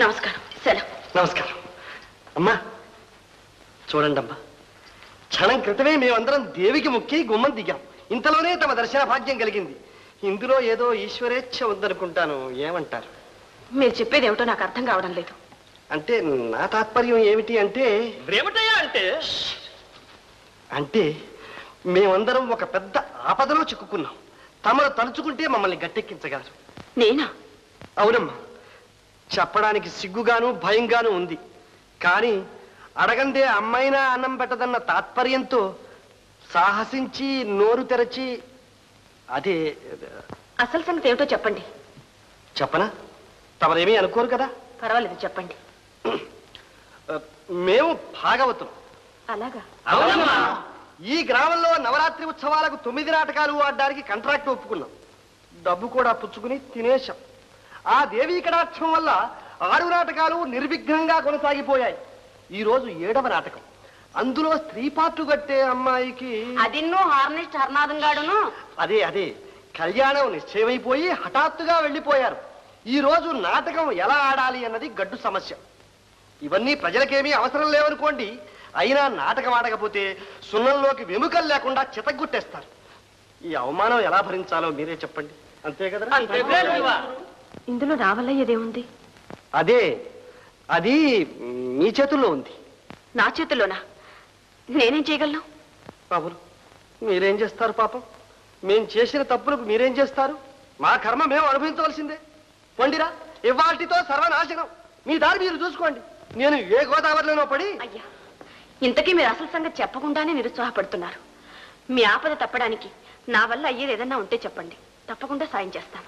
నమస్కారం సెలవు నమస్కారం అమ్మా చూడండి అమ్మా క్షణం క్రితమే మేమందరం దేవికి మొక్కి గుమ్మం దిగాం ఇంతలోనే తమ దర్శన భాగ్యం కలిగింది ఇందులో ఏదో ఈశ్వరేచ్ఛ ఉందనుకుంటాను ఏమంటారు మీరు చెప్పేది ఏమిటో నాకు అర్థం కావడం లేదు అంటే నా తాత్పర్యం ఏమిటి అంటే ఏమిటయ్యా అంటే అంటే మేమందరం ఒక పెద్ద ఆపదలో చిక్కుకున్నాం తమను తలుచుకుంటే మమ్మల్ని గట్టెక్కించగలరు నేనా అవునమ్మా చెప్పడానికి సిగ్గుగాను భయంగాను ఉంది కానీ అడగందే అమ్మైనా అన్నం పెట్టదన్న తాత్పర్యంతో సాహసించి నోరు తెరచి అదే అసలు సంగతి ఏమిటో చెప్పండి చెప్పనా తమరేమీ అనుకోరు కదా పర్వాలేదు చెప్పండి మేము భాగవతం అలాగా అవునమ్మా ఈ గ్రామంలో నవరాత్రి ఉత్సవాలకు తొమ్మిది నాటకాలు ఆడడానికి కాంట్రాక్ట్ ఒప్పుకున్నాం డబ్బు కూడా పుచ్చుకుని తినేశాం ఆ దేవీ కటాక్షం వల్ల ఆరు నాటకాలు నిర్విఘ్నంగా కొనసాగిపోయాయి ఈ రోజు ఏడవ నాటకం అందులో స్త్రీ పాటు కట్టే అమ్మాయికి అదిన్నో హార్నెస్ట్ హర్నాథం గాడును అదే అదే కళ్యాణం నిశ్చయమైపోయి హఠాత్తుగా వెళ్ళిపోయారు ఈ రోజు నాటకం ఎలా ఆడాలి అన్నది గడ్డు సమస్య ఇవన్నీ ప్రజలకేమీ అవసరం లేవనుకోండి అయినా నాటకం ఆడకపోతే సున్నంలోకి వెముకలు లేకుండా చితగ్గొట్టేస్తారు ఈ అవమానం ఎలా భరించాలో మీరే చెప్పండి అంతే కదా ఇందులో నా వల్ల ఏదేముంది అదే అది మీ చేతుల్లో ఉంది నా చేతుల్లోనా నేనేం చేయగలను బాబులు మీరేం చేస్తారు పాపం మేం చేసిన తప్పులకు మీరేం చేస్తారు మా కర్మ మేము అనుభవించవలసిందే పొండిరా ఇవాల్టితో సర్వనాశనం మీ దారి మీరు చూసుకోండి నేను ఏ గోదావరిలోనో పడి అయ్యా ఇంతకీ మీరు అసలు సంగతి చెప్పకుండానే నిరుత్సాహపడుతున్నారు మీ ఆపద తప్పడానికి నా వల్ల అయ్యేది ఏదన్నా ఉంటే చెప్పండి తప్పకుండా సాయం చేస్తాను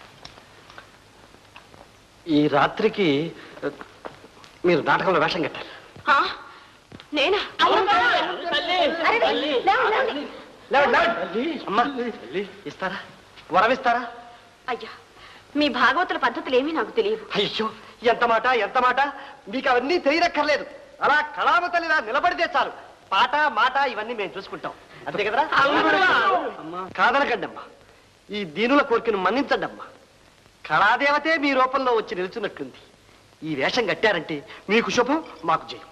ఈ రాత్రికి అ, మీరు నాటకంలో వేషం కట్టాలి ఆ? నేనా అరే, లేవండి, లేవండి. లేవండి, లేవండి. అమ్మా ఇస్తారా వరమిస్తారా అయ్యా మీ భాగవతుల పద్ధతులు ఏమీ నాకు తెలియవు అయ్యో ఎంత మాట ఎంత మాట మీకు అవన్నీ తెలియనక్కర్లేదు అలా కళావతలిలా నిలబడితే చాలు పాట మాట ఇవన్నీ మేము చూసుకుంటాం అంతే కదరా అమ్మా కాదనకండి అమ్మా ఈ దీనుల కోరికను మన్నించండి అమ్మా కళాదేవతే మీ రూపంలో వచ్చి నిలుచున్నట్లుంది ఈ వేషం కట్టారంటే మీకు శుభం మాకు జయం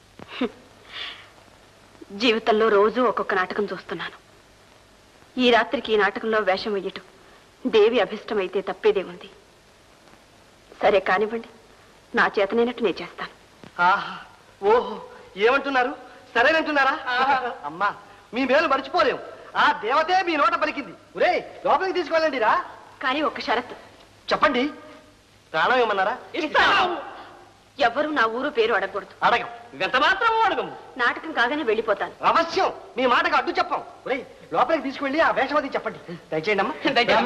జీవితంలో రోజు ఒక్కొక్క నాటకం చూస్తున్నాను ఈ రాత్రికి ఈ నాటకంలో వేషం వెయ్యటం దేవి అభిష్టమైతే తప్పేదేముంది సరే కానివ్వండి నా చేతనైనట్టు నేను చేస్తాను ఆహా ఓహో ఏమంటున్నారు సరేనంటున్నారా అమ్మా మీ మేలు మర్చిపోలేం ఆ దేవతే మీ నోట పలికింది ఒరే లోపలికి తీసుకెళ్ళండి రా కానీ ఒక్క షరతు చెప్పండి ప్రాణం ఏమన్నారా ఎవ్వరూ నా ఊరు పేరు అడగకూడదు అడగం ఎంత మాత్రం అడగం నాటకం కాగానే వెళ్ళిపోతాను అవశ్యం మీ మాటకు అడ్డు చెప్పం ఒరే లోపలికి తీసుకువెళ్ళి ఆ వేషవది చెప్పండి దయచేయండి అమ్మా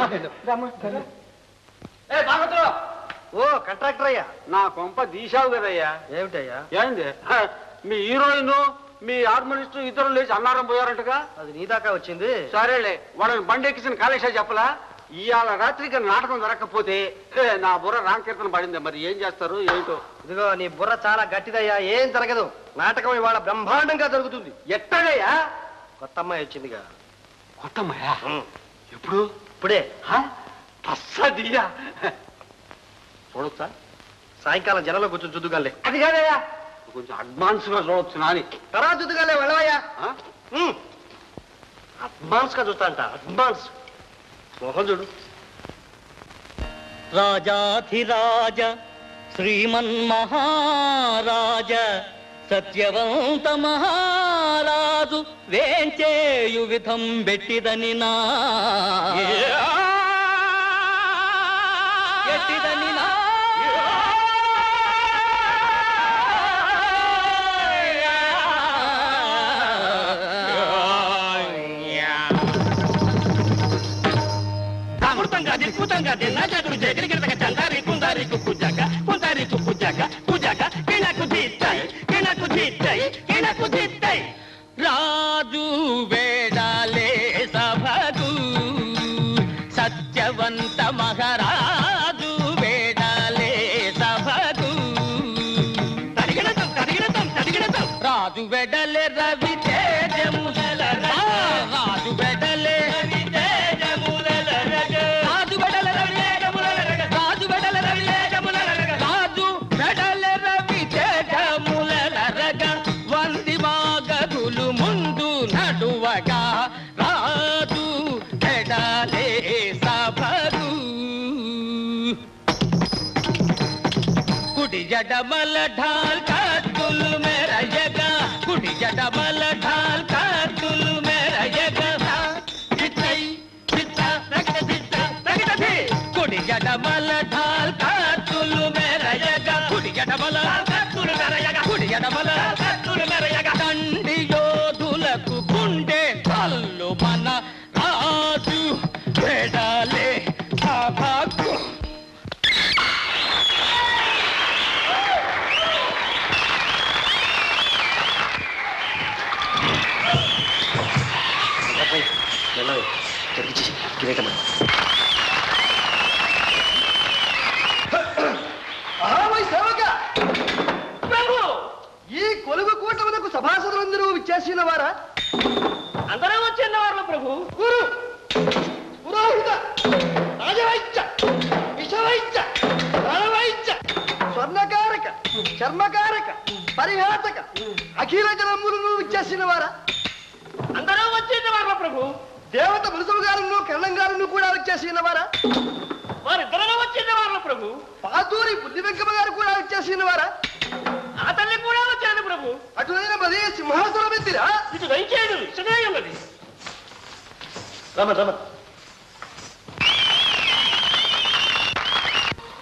ఏ భాగవతులు ఓ కంట్రాక్టర్ అయ్యా నా కొంప దీశావు కదయ్యా ఏమిటయ్యా ఏంది హ, మీ హీరోయిన్ మీ హార్మోనిస్ట్ ఇద్దరు లేచి అన్నారం పోయారంటగా అది నీ దాకా వచ్చింది సరేలే వాళ్ళని బండి ఎక్కిసిన కాళేశా చెప్పలా ఇవాళ రాత్రికి నాటకం జరగకపోతే హే, నా బుర్ర రామకీర్తన పడింది మరి ఏం చేస్తారు ఏంటో ఇదిగో నీ బుర్ర చాలా గట్టిదయ్యా ఏం జరగదు నాటకం ఇవాళ బ్రహ్మాండంగా జరుగుతుంది ఎట్టగయ్యా కొత్త అమ్మాయి వచ్చిందిగా కొత్తమ్మయ్యా ఉం. ఎప్పుడు ఇప్పుడే అస్సదియా చూడొచ్చా సాయంకాలం జనంలో కూర్చొని చూద్దుగాలే అది కాదయ్యా కొంచెం అడ్వాన్స్ గా చూడొచ్చు నాని తర్వాత చూద్దుగాలే వెళ్ళవయ్యా ఆ? అడ్వాన్స్ గా చూస్తా అంట అడ్వాన్స్ మోహన్ చూడు రాజాధిరాజ శ్రీమన్మహారాజ సత్యవంత మహారాజు వేంచేయు విధం బెట్టిదని నా ఎట్టిదని నా అమృతంగా దిక్కుతంగా తిన్నా చదురు జగరిగిరతక చందారి కుందారి కుక్కుజాక కుందారి కుక్కుజాక కుజాక కిణకు దిత్తై కిణకు దిత్తై కిణకు దిత్తై రాజు వేడాలే సభకు సత్యవంత మహారాజు వేడాలే సభకు తరిగినతం తరిగినతం తరిగినతం రాజు వెడలే రవి తేజముల రాజు వెడలే రవి తేజముల రాజు వెడల రవి తేజముల రాజు వెడల రవి తేజముల రాజు వెడల కుడి జడమల ఢాల్ కత్తులు మెరయగా కుడి జడమల ఢాల్ కత్తులు మెరయగా చిత్తై చిత్త రగడ చిత్త రగడ ధీ. కుడి జడమల ఢాల్ కత్తులు మెరయగా కుడి జడమల కత్తులు మెరయగా కుడి జడమల కత్తులు మెరయగా దండి యోధులకు గుండె కల్లు మన రాజు వెడలే సభకు వెళ్ళవే జరిగించి కిరీటమా ఆవై సేవక ప్రభు ఈ కొలుగు కూటములకు సభాసదులందరూ విచ్చేసిన వారా అందరూ వచ్చిన వారు ప్రభు గురు పురోహిత రాజవైద్య విషవైద్య రణవైద్య స్వర్ణకారక చర్మకారక పరిహాతక అఖిల జనములను విచ్చేసిన వారా అందరూ వచ్చిన వారు ప్రభు దేవత మురుసలు గారును కరణం గారును కూడా వచ్చేసిన వారా వారిద్దరూ వచ్చిన వారు ప్రభు పాతూరి బుద్ధి వెంకమ్మ గారు కూడా వచ్చేసిన వారా ఆ తల్లి కూడా వచ్చాను ప్రభు అటువైన మదే సింహాసనం ఎత్తిరా ఇటు దయచేయదు ఇసుగా ఉన్నది రమ రమ